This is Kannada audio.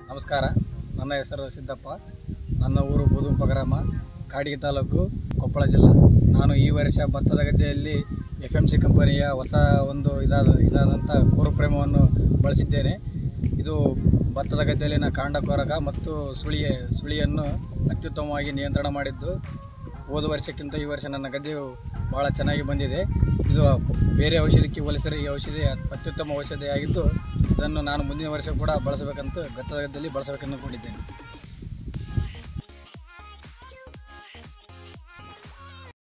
ನಮಸ್ಕಾರ ನನ್ನ ಹೆಸರು ಸಿದ್ದಪ್ಪ ನನ್ನ ಊರು ಬೂದುಂಪ ಗ್ರಾಮ ಕಾಡಿಗೆ ತಾಲೂಕು ಕೊಪ್ಪಳ ಜಿಲ್ಲಾ ನಾನು ಈ ವರ್ಷ ಭತ್ತದ ಗದ್ದೆಯಲ್ಲಿ ಎಫ್ ಎಮ್ ಸಿ ಕಂಪನಿಯ ಹೊಸ ಒಂದು ಇದಾದ ಇದಾದಂಥ ಕೋರುಪ್ರೇಮವನ್ನು ಬಳಸಿದ್ದೇನೆ ಇದು ಭತ್ತದ ಗದ್ದೆಯಲ್ಲಿನ ಕಾಂಡ ಕೊರಗ ಮತ್ತು ಸುಳಿಯ ಸುಳಿಯನ್ನು ಅತ್ಯುತ್ತಮವಾಗಿ ನಿಯಂತ್ರಣ ಮಾಡಿದ್ದು ಹೋದ ವರ್ಷಕ್ಕಿಂತ ಈ ವರ್ಷ ನನ್ನ ಗದ್ದೆಯು ಭಾಳ ಚೆನ್ನಾಗಿ ಬಂದಿದೆ ಇದು ಬೇರೆ ಔಷಧಕ್ಕೆ ಹೋಲಿಸಿದರೆ ಈ ಔಷಧಿ ಅತ್ಯುತ್ತಮ ಔಷಧಿಯಾಗಿದ್ದು ಇದನ್ನು ನಾನು ಮುಂದಿನ ವರ್ಷ ಕೂಡ ಬಳಸಬೇಕಂತ ಭತ್ತದ ಗದ್ದೆಯಲ್ಲಿ ಬಳಸಬೇಕೆಂದುಕೊಂಡಿದ್ದೇನೆ